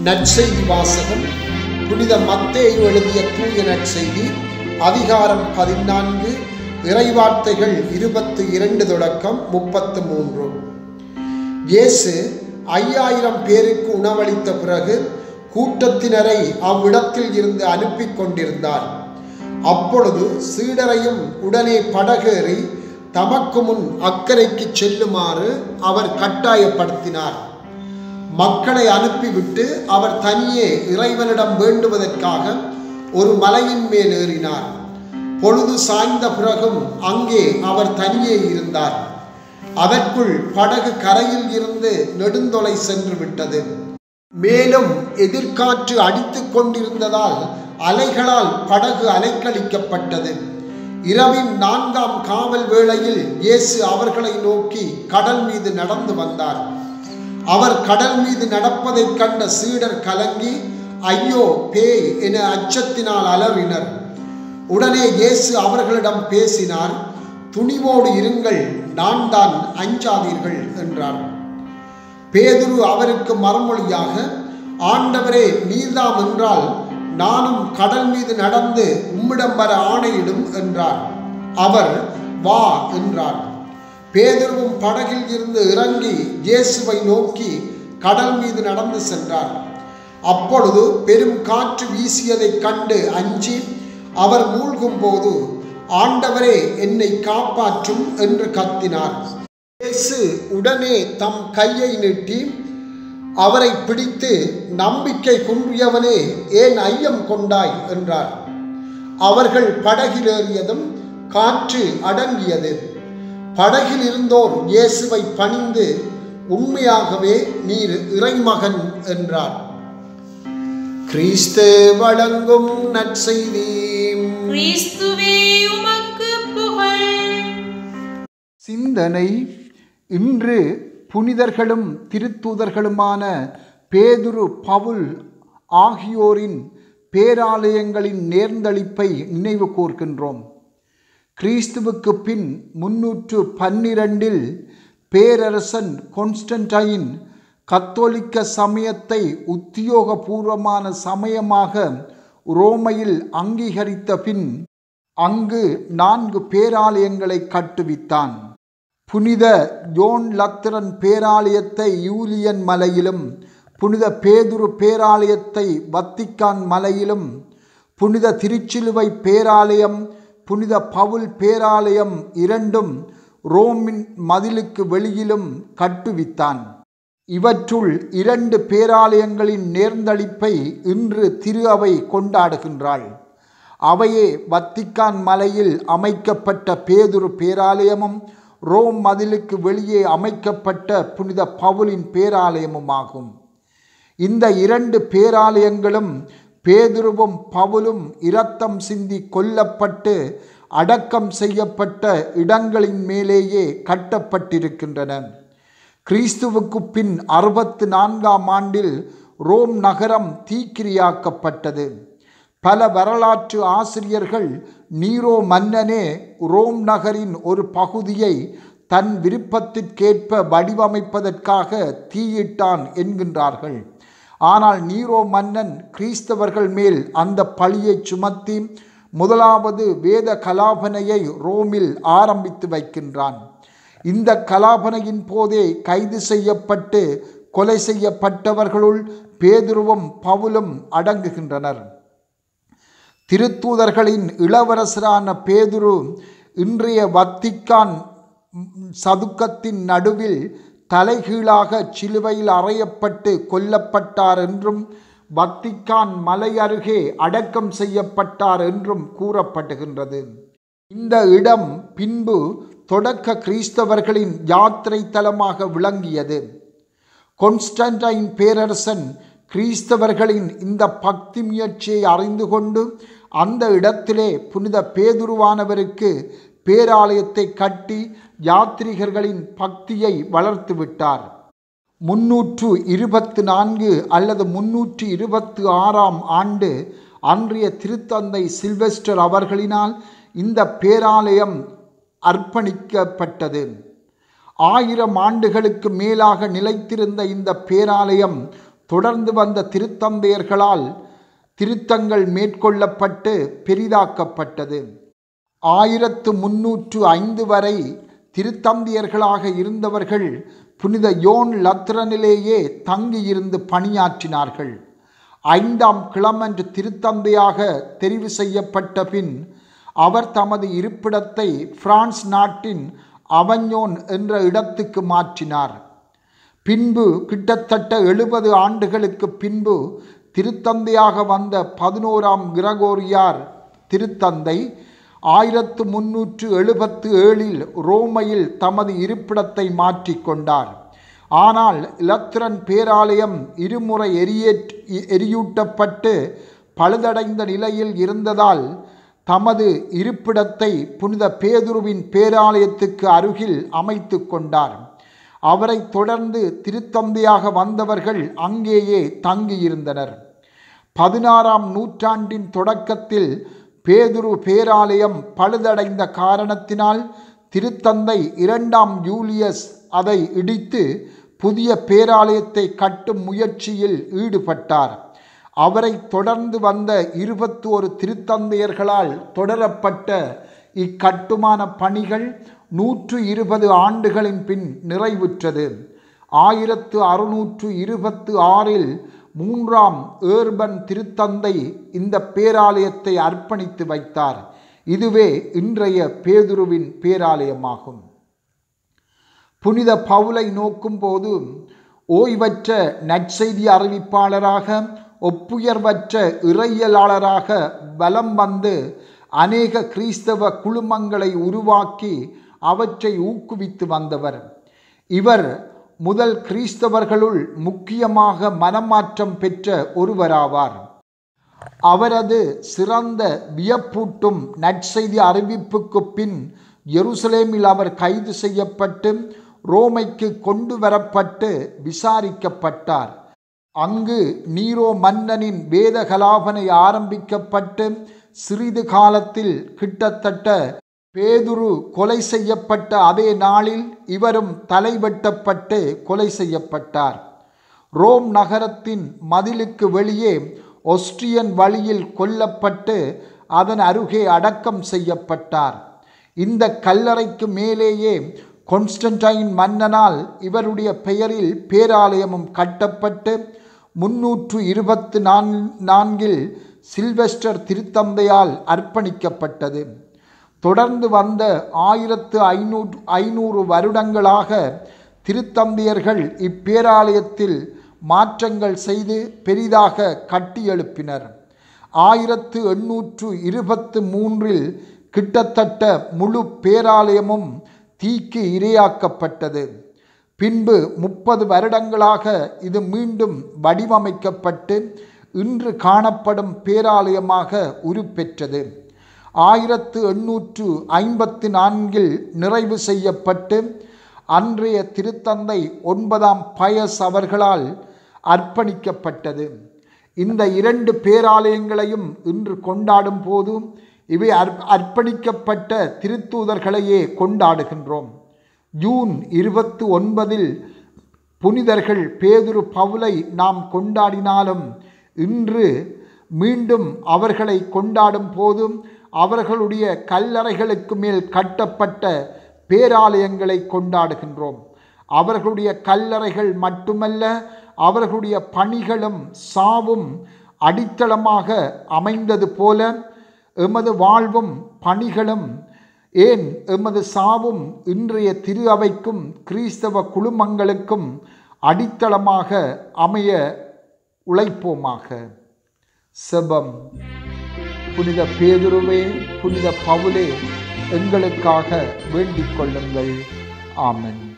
நற்செய்தி வாசகம் புனித மத்தேயு எழுதிய தூய நற்செய்தி அதிகாரம் பதினான்கு இறைவார்த்தைகள் இருபத்தி இரண்டு தொடக்கம் முப்பத்து மூன்று இயேசு ஐயாயிரம் பேருக்கு உணவளித்த பிறகு கூட்டத்தினரை அவ்விடத்தில் இருந்து அனுப்பி கொண்டிருந்தார் அப்பொழுது சீடரையும் உடனே படகேறி தமக்கு முன் அக்கறைக்கு செல்லுமாறு அவர் கட்டாயப்படுத்தினார் மக்களை அனுப்பிவிட்டு அவர் தனியே இறைவனிடம் வேண்டுவதற்காக ஒரு மலையின் மேல் ஏறினார் பொழுது சாய்ந்த பிறகும் அங்கே அவர் தனியே இருந்தார் அதற்குள் படகு கரையில் இருந்து நெடுந்தொலை சென்று விட்டது மேலும் எதிர்காற்று அடித்துக் கொண்டிருந்ததால் அலைகளால் படகு அலைக்கழிக்கப்பட்டது இரவின் நான்காம் காவல் வேளையில் இயேசு அவர்களை நோக்கி கடல் மீது நடந்து வந்தார் அவர் கடல் மீது நடப்பதைக் கண்ட சீடர் கலங்கி ஐயோ பேய் என அச்சத்தினால் அலறினர் உடனே இயேசு அவர்களிடம் பேசினார் துணிவோடு இருங்கள் நான் தான் அஞ்சாதீர்கள் என்றார் பேதுரு அவருக்கு மறுமொழியாக ஆண்டவரே நீர்தாம் என்றால் நானும் கடல் மீது நடந்து உம்மிடம் வர ஆணையிடும் என்றார் அவர் வா என்றார் பேதுருவும் படகில் இருந்து இறங்கி இயேசுவை நோக்கி கடல் மீது நடந்து சென்றார் அப்பொழுது பெரும் காற்று வீசியதைக் கண்டு அஞ்சி அவர் மூழ்கும் போது ஆண்டவரே என்னை காப்பாற்றும் என்று கத்தினார் இயேசு உடனே தம் கையை நீட்டி அவரை பிடித்து நம்பிக்கை குன்றியவனே ஏன் ஐயம் கொண்டாய் என்றார் அவர்கள் படகில் ஏறியதும் காற்று அடங்கியது படகில் இருந்தோர் இயேசுவை பணிந்து உண்மையாகவே நீர் இறைமகன் என்றார் கிறிஸ்து வழங்கும் நற்செய்தி கிறிஸ்துவே உமக்கு புகழ் சிந்தனை இன்று புனிதர்களும் திருத்தூதர்களுமான பேதுரு பவுல் ஆகியோரின் பேராலயங்களின் நேர்ந்தளிப்பை நினைவு கூர்கின்றோம் கிறிஸ்துவுக்கு பின் முன்னூற்று பன்னிரண்டில் பேரரசன் கொன்ஸ்டன்டைன் கத்தோலிக்க சமயத்தை உத்தியோகபூர்வமான சமயமாக ரோமையில் அங்கீகரித்த பின் அங்கு நான்கு பேராலயங்களை கட்டுவித்தான் புனித ஜோன் லத்திரன் பேராலயத்தை யூலியன் மலையிலும் புனித பேதுரு பேராலயத்தை வத்திக்கான் மலையிலும் புனித திருச்சிலுவை பேராலயம் புனித பவுல் பேராலயம் இரண்டும் ரோமின் மதிலுக்கு வெளியிலும் கட்டுவித்தான் இவற்றுள் இரண்டு பேராலயங்களின் நேர்ந்தளிப்பை இன்று திரு அவை கொண்டாடுகின்றாள் அவையே வத்திக்கான் மலையில் அமைக்கப்பட்ட பேதுரு பேராலயமும் ரோம் மதிலுக்கு வெளியே அமைக்கப்பட்ட புனித பவுலின் பேராலயமுமாகும் இந்த இரண்டு பேராலயங்களும் பேதுருவும் பவுலும் இரத்தம் சிந்தி கொல்லப்பட்டு அடக்கம் செய்யப்பட்ட இடங்களின் மேலேயே கட்டப்பட்டிருக்கின்றன கிறிஸ்துவுக்கு பின் அறுபத்து நான்காம் ஆண்டில் ரோம் நகரம் தீக்கிரியாக்கப்பட்டது பல வரலாற்று ஆசிரியர்கள் நீரோ மன்னனே ரோம் நகரின் ஒரு பகுதியை தன் விருப்பத்திற்கேற்ப வடிவமைப்பதற்காக தீயிட்டான் என்கின்றார்கள் ஆனால் நீரோ மன்னன் கிறிஸ்தவர்கள் மேல் அந்த பழியை சுமத்தி முதலாவது வேத கலாபனையை ரோமில் ஆரம்பித்து வைக்கின்றான் இந்த கலாபனையின் போதே கைது செய்யப்பட்டு கொலை செய்யப்பட்டவர்களுள் பேதுருவும் பவுலும் அடங்குகின்றனர் திருத்தூதர்களின் இளவரசரான பேதுரு இன்றைய வத்திக்கான் சதுக்கத்தின் நடுவில் தலைகீழாக சிலுவையில் அறையப்பட்டு கொல்லப்பட்டார் என்றும் வத்திக்கான் மலை அருகே அடக்கம் செய்யப்பட்டார் என்றும் கூறப்படுகின்றது இந்த இடம் பின்பு தொடக்க கிறிஸ்தவர்களின் யாத்திரை தலமாக விளங்கியது கொன்ஸ்டன்டைன் பேரரசன் கிறிஸ்தவர்களின் இந்த பக்தி முயற்சியை அறிந்து கொண்டு அந்த இடத்திலே புனித பேதுருவானவருக்கு பேராலயத்தை கட்டி யாத்ரிகர்களின் பக்தியை வளர்த்து விட்டார் முன்னூற்று இருபத்து நான்கு அல்லது முன்னூற்று இருபத்து ஆறாம் ஆண்டு அன்றைய திருத்தந்தை சில்வெஸ்டர் அவர்களினால் இந்த பேராலயம் அர்ப்பணிக்கப்பட்டது ஆயிரம் ஆண்டுகளுக்கு மேலாக நிலைத்திருந்த இந்த பேராலயம் தொடர்ந்து வந்த திருத்தந்தையர்களால் திருத்தங்கள் மேற்கொள்ளப்பட்டு பெரிதாக்கப்பட்டது ஆயிரத்து முன்னூற்று ஐந்து வரை திருத்தந்தியர்களாக இருந்தவர்கள் புனித யோன் லத்திரனிலேயே தங்கியிருந்து பணியாற்றினார்கள் ஐந்தாம் கிளமண்ட் திருத்தந்தையாக தெரிவு செய்யப்பட்ட பின் அவர் தமது இருப்பிடத்தை பிரான்ஸ் நாட்டின் அவஞ்சோன் என்ற இடத்துக்கு மாற்றினார் பின்பு கிட்டத்தட்ட எழுபது ஆண்டுகளுக்கு பின்பு திருத்தந்தையாக வந்த பதினோராம் கிரகோரியார் திருத்தந்தை ஆயிரத்து முன்னூற்று எழுபத்து ஏழில் ரோமையில் தமது இருப்பிடத்தை மாற்றிக்கொண்டார் ஆனால் இலத்திரன் பேராலயம் இருமுறை எரியேற் எரியூட்டப்பட்டு பழுதடைந்த நிலையில் இருந்ததால் தமது இருப்பிடத்தை புனித பேதுருவின் பேராலயத்துக்கு அருகில் அமைத்து கொண்டார் அவரை தொடர்ந்து திருத்தந்தையாக வந்தவர்கள் அங்கேயே தங்கியிருந்தனர் பதினாறாம் நூற்றாண்டின் தொடக்கத்தில் பேதுரு பேராலயம் பழுதடைந்த காரணத்தினால் திருத்தந்தை இரண்டாம் யூலியஸ் அதை இடித்து புதிய பேராலயத்தை கட்டும் முயற்சியில் ஈடுபட்டார் அவரை தொடர்ந்து வந்த இருபத்தி ஒரு திருத்தந்தையர்களால் தொடரப்பட்ட இக்கட்டுமான பணிகள் நூற்று இருபது ஆண்டுகளின் பின் நிறைவுற்றது ஆயிரத்து அறுநூற்று இருபத்து ஆறில் மூன்றாம் ஏர்பன் திருத்தந்தை இந்த பேராலயத்தை அர்ப்பணித்து வைத்தார் இதுவே இன்றைய பேதுருவின் பேராலயமாகும் புனித பவுலை நோக்கும்போது ஓய்வற்ற நற்செய்தி அறிவிப்பாளராக ஒப்புயர்வற்ற இறையலாளராக வலம் வந்து அநேக கிறிஸ்தவ குழுமங்களை உருவாக்கி அவற்றை ஊக்குவித்து வந்தவர் இவர் முதல் கிறிஸ்தவர்களுள் முக்கியமாக மனமாற்றம் பெற்ற ஒருவராவார் அவரது சிறந்த வியப்பூட்டும் நற்செய்தி அறிவிப்புக்கு பின் எருசலேமில் அவர் கைது செய்யப்பட்டு ரோமைக்கு கொண்டு வரப்பட்டு விசாரிக்கப்பட்டார் அங்கு நீரோ மன்னனின் வேத கலாபனை ஆரம்பிக்கப்பட்டு சிறிது காலத்தில் கிட்டத்தட்ட பேதுரு கொலை செய்யப்பட்ட அதே நாளில் இவரும் தலைவெட்டப்பட்டு கொலை செய்யப்பட்டார் ரோம் நகரத்தின் மதிலுக்கு வெளியே ஒஸ்ட்ரியன் வழியில் கொல்லப்பட்டு அதன் அருகே அடக்கம் செய்யப்பட்டார் இந்த கல்லறைக்கு மேலேயே கொன்ஸ்டன்டைன் மன்னனால் இவருடைய பெயரில் பேராலயமும் கட்டப்பட்டு முன்னூற்று இருபத்து நான்கில் சில்வெஸ்டர் திருத்தந்தையால் அர்ப்பணிக்கப்பட்டது தொடர்ந்து வந்த ஆயிரத்து ஐநூற்று ஐநூறு வருடங்களாக திருத்தந்தையர்கள் இப்பேராலயத்தில் மாற்றங்கள் செய்து பெரிதாக கட்டியெழுப்பினர் ஆயிரத்து எண்ணூற்று இருபத்து மூன்றில் கிட்டத்தட்ட முழு பேராலயமும் தீக்கு இரையாக்கப்பட்டது பின்பு முப்பது வருடங்களாக இது மீண்டும் வடிவமைக்கப்பட்டு இன்று காணப்படும் பேராலயமாக உருப்பெற்றது ஆயிரத்து எண்ணூற்று ஐம்பத்து நான்கில் நிறைவு செய்யப்பட்டு அன்றைய திருத்தந்தை ஒன்பதாம் பயஸ் அவர்களால் அர்ப்பணிக்கப்பட்டது இந்த இரண்டு பேராலயங்களையும் இன்று கொண்டாடும் போது இவை அர்ப்பணிக்கப்பட்ட திருத்தூதர்களையே கொண்டாடுகின்றோம் ஜூன் இருபத்து ஒன்பதில் புனிதர்கள் பேதுரு பவுலை நாம் கொண்டாடினாலும் இன்று மீண்டும் அவர்களை கொண்டாடும் போதும் அவர்களுடைய கல்லறைகளுக்கு மேல் கட்டப்பட்ட பேராலயங்களை கொண்டாடுகின்றோம் அவர்களுடைய கல்லறைகள் மட்டுமல்ல அவர்களுடைய பணிகளும் சாவும் அடித்தளமாக அமைந்தது போல எமது வாழ்வும் பணிகளும் ஏன் எமது சாவும் இன்றைய திரு அவைக்கும் கிறிஸ்தவ குழுமங்களுக்கும் அடித்தளமாக அமைய உழைப்போமாக செபம் புனித பேதுருவே புனித பவுலே எங்களுக்காக வேண்டிக் கொள்ளுங்கள் ஆமென்